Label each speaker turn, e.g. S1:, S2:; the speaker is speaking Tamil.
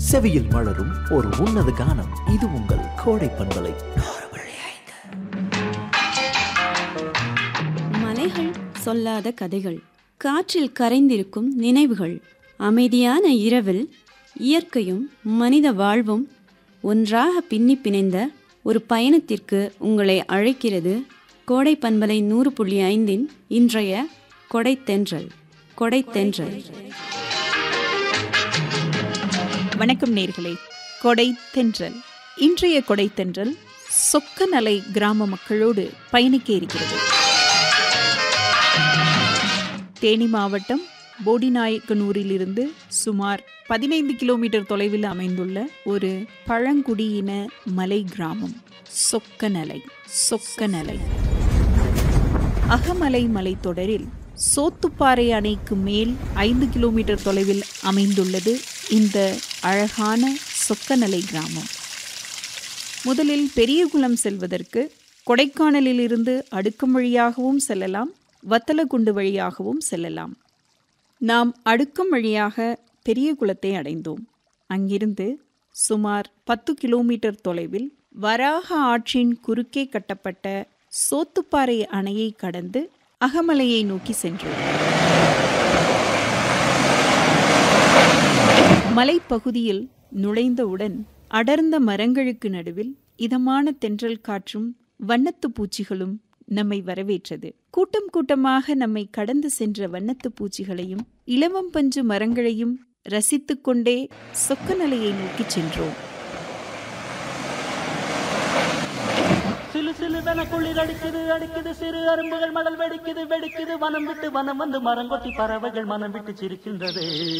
S1: செவியில் மலரும் ஒரு உன்னத கானம் இது உங்கள் கோடை பண்பலை
S2: மலைகள் சொல்லாத கதைகள் காற்றில் கரைந்திருக்கும் நினைவுகள் அமைதியான இரவில் இயற்கையும் மனித வாழ்வும் ஒன்றாக பின்னி பிணைந்த ஒரு பயணத்திற்கு உங்களை அழைக்கிறது கோடை பண்பலை நூறு புள்ளி ஐந்தின் இன்றைய கொடைத்தென்றல் கொடைத்தென்றல்
S3: வணக்கம் நேர்களே கொடை தென்றல் இன்றைய கொடை தென்றல் சொக்கநலை கிராம மக்களோடு பயணிக்க இருக்கிறது தேனி மாவட்டம் போடிநாயக்கனூரிலிருந்து சுமார் பதினைந்து கிலோமீட்டர் தொலைவில் அமைந்துள்ள ஒரு பழங்குடியின மலை கிராமம் சொக்கநலை சொக்கநலை அகமலை மலைத்தொடரில் சோத்துப்பாறை அணைக்கு மேல் ஐந்து கிலோமீட்டர் தொலைவில் அமைந்துள்ளது இந்த அழகான சொக்கநலை கிராமம் முதலில் பெரியகுளம் செல்வதற்கு கொடைக்கானலிலிருந்து அடுக்கம் வழியாகவும் செல்லலாம் வத்தலகுண்டு வழியாகவும் செல்லலாம் நாம் அடுக்கம் வழியாக பெரியகுளத்தை அடைந்தோம் அங்கிருந்து சுமார் பத்து கிலோமீட்டர் தொலைவில் வராக ஆற்றின் குறுக்கே கட்டப்பட்ட சோத்துப்பாறை அணையை கடந்து அகமலையை நோக்கி சென்றோம் மலைப்பகுதியில் நுழைந்தவுடன் அடர்ந்த மரங்களுக்கு நடுவில் இதமான தென்றல் காற்றும் வண்ணத்து பூச்சிகளும் நம்மை வரவேற்றது கூட்டம் கூட்டமாக நம்மை கடந்து சென்ற வண்ணத்து பூச்சிகளையும் இளவம் பஞ்சு மரங்களையும் ரசித்துக் கொண்டே சொக்கநிலையை நோக்கிச் சென்றோம்
S4: சிலு சிலுவென குளிர் அடிக்குது அடிக்குது சிறு அரும்புகள் மடல் வெடிக்குது வெடிக்குது வனம் விட்டு வனம் வந்து மரங்கொத்தி பறவைகள் மனம் விட்டு சிரிக்கின்றது